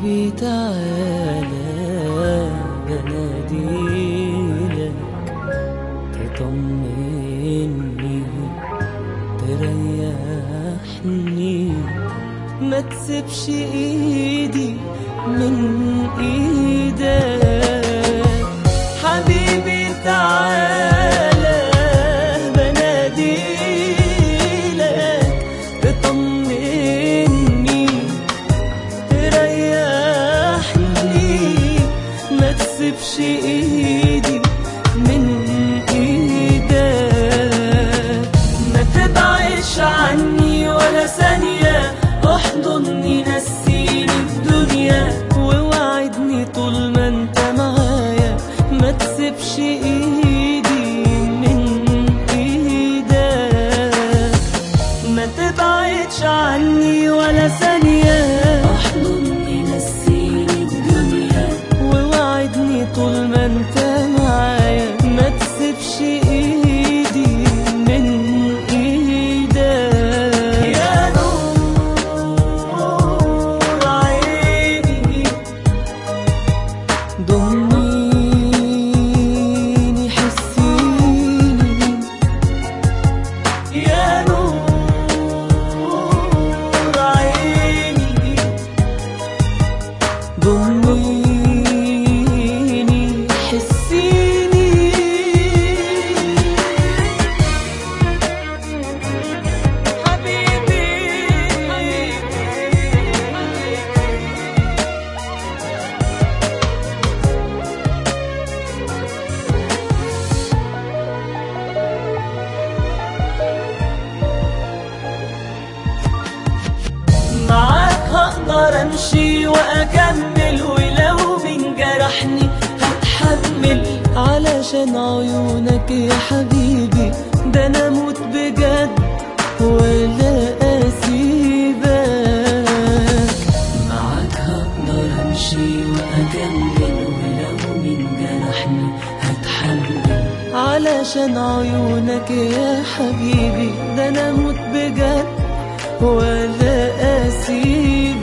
حبيبي تعالى بناديلك تطمني تريحني ما تسيبش ايدي من ايدك حبيبي تعالى بناديلك تطمني تريحني ما تسيبش ايدي من ايدك ما تبعدش عني ولا ثانية احضني نسيني الدنيا ووعدني طول ما انت معايا ما تسيبش ايدي من ايدك ما تبعدش عني ولا ثانية احضني نسيني الدنيا ووعدني طول ما انت معايا ما تسيبش ايدي من ايدك يا نور عيني ضميني حسيني يا نور عيني ضميني حسيني حبيبي معاك هقدر امشي واكمل ولو من جرحني هتحمل علشان عيونك يا حبيبي ده انا اموت بجد ولا اسيبك معاك هقدر امشي واكمل ولو من جرحني هتحمل علشان عيونك يا حبيبي ده انا اموت بجد ولا اسيبك